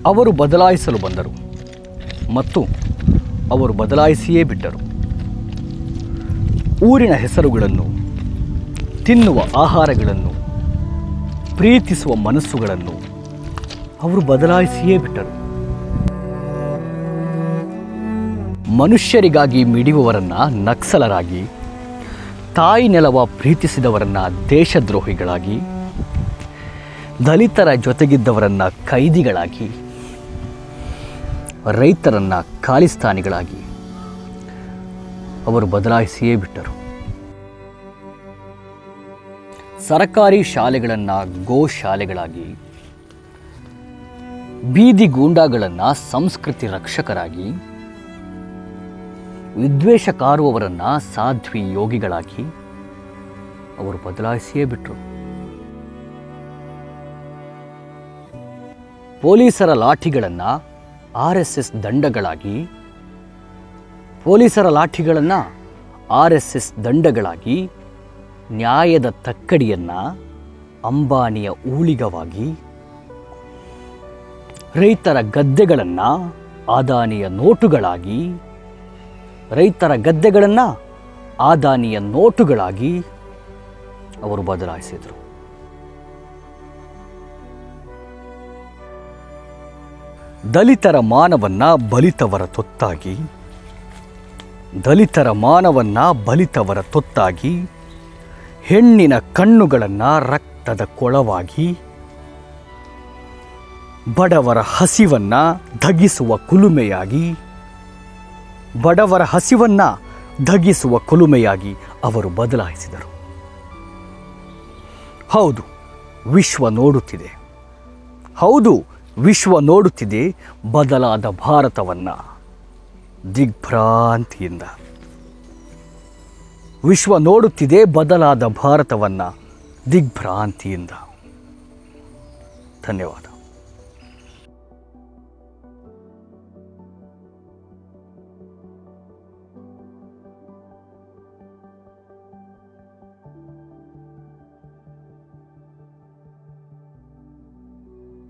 ಅವರು ಬದಲಾಯಿಸಲು ಬಂದರು ಮತ್ತು ಅವರು ಬದಲಾಯಿಸಿಯೇ ಬಿಟ್ಟರು ಊರಿನ ಹೆಸರುಗಳನ್ನು ತಿನ್ನುವ ಆಹಾರಗಳನ್ನು ಪ್ರೀತಿಸುವ ಮನಸ್ಸುಗಳನ್ನು ಅವರು ಬದಲಾಯಿಸಿಯೇ ಬಿಟ್ಟರು ಮನುಷ್ಯರಿಗಾಗಿ ಮಿಡಿಯುವವರನ್ನ ನಕ್ಸಲರಾಗಿ ತಾಯಿ ನೆಲವ ಪ್ರೀತಿಸಿದವರನ್ನ ದೇಶದ್ರೋಹಿಗಳಾಗಿ ದಲಿತರ ಜೊತೆಗಿದ್ದವರನ್ನ ಕೈದಿಗಳಾಗಿ ರೈತರನ್ನ ಖಾಲಿಸ್ತಾನಿಗಳಾಗಿ ಅವರು ಬದಲಾಯಿಸಿಯೇ ಬಿಟ್ಟರು ಸರಕಾರಿ ಶಾಲೆಗಳನ್ನು ಗೋ ಶಾಲೆಗಳಾಗಿ ಬೀದಿ ಗೂಂಡಾಗಳನ್ನು ಸಂಸ್ಕೃತಿ ರಕ್ಷಕರಾಗಿ ವಿದ್ವೇಷ ಕಾರುವವರನ್ನ ಸಾಧ್ವಿ ಯೋಗಿಗಳಾಗಿ ಅವರು ಬದಲಾಯಿಸಿಯೇ ಬಿಟ್ಟರು ಪೊಲೀಸರ ಲಾಠಿಗಳನ್ನು ಆರ್ ಎಸ್ ಎಸ್ ದಂಡಗಳಾಗಿ ಪೊಲೀಸರ ಲಾಠಿಗಳನ್ನು ಆರ್ ಎಸ್ ಎಸ್ ದಂಡಗಳಾಗಿ ನ್ಯಾಯದ ತಕ್ಕಡಿಯನ್ನು ಅಂಬಾನಿಯ ಊಳಿಗವಾಗಿ ರೈತರ ಗದ್ದೆಗಳನ್ನು ಆದಾನಿಯ ನೋಟುಗಳಾಗಿ ರೈತರ ಗದ್ದೆಗಳನ್ನು ಆದಾನಿಯ ನೋಟುಗಳಾಗಿ ಅವರು ಬದಲಾಯಿಸಿದರು ದಲಿತರ ಮಾನವನ್ನ ಬಲಿತವರ ತೊತ್ತಾಗಿ ದಲಿತರ ಮಾನವನ್ನ ಬಲಿತವರ ತೊತ್ತಾಗಿ ಹೆಣ್ಣಿನ ಕಣ್ಣುಗಳನ್ನು ರಕ್ತದ ಕೊಳವಾಗಿ ಬಡವರ ಹಸಿವನ್ನ ಧಗಿಸುವ ಕುಲುಮೆಯಾಗಿ ಬಡವರ ಹಸಿವನ್ನ ಧಗಿಸುವ ಕುಲುಮೆಯಾಗಿ ಅವರು ಬದಲಾಯಿಸಿದರು ಹೌದು ವಿಶ್ವ ನೋಡುತ್ತಿದೆ ಹೌದು ವಿಶ್ವ ನೋಡುತ್ತಿದೆ ಬದಲಾದ ಭಾರತವನ್ನ ದಿಗ್ಭ್ರಾಂತಿಯಿಂದ ವಿಶ್ವ ನೋಡುತ್ತಿದೆ ಬದಲಾದ ಭಾರತವನ್ನ ದಿಗ್ಭ್ರಾಂತಿಯಿಂದ ಧನ್ಯವಾದ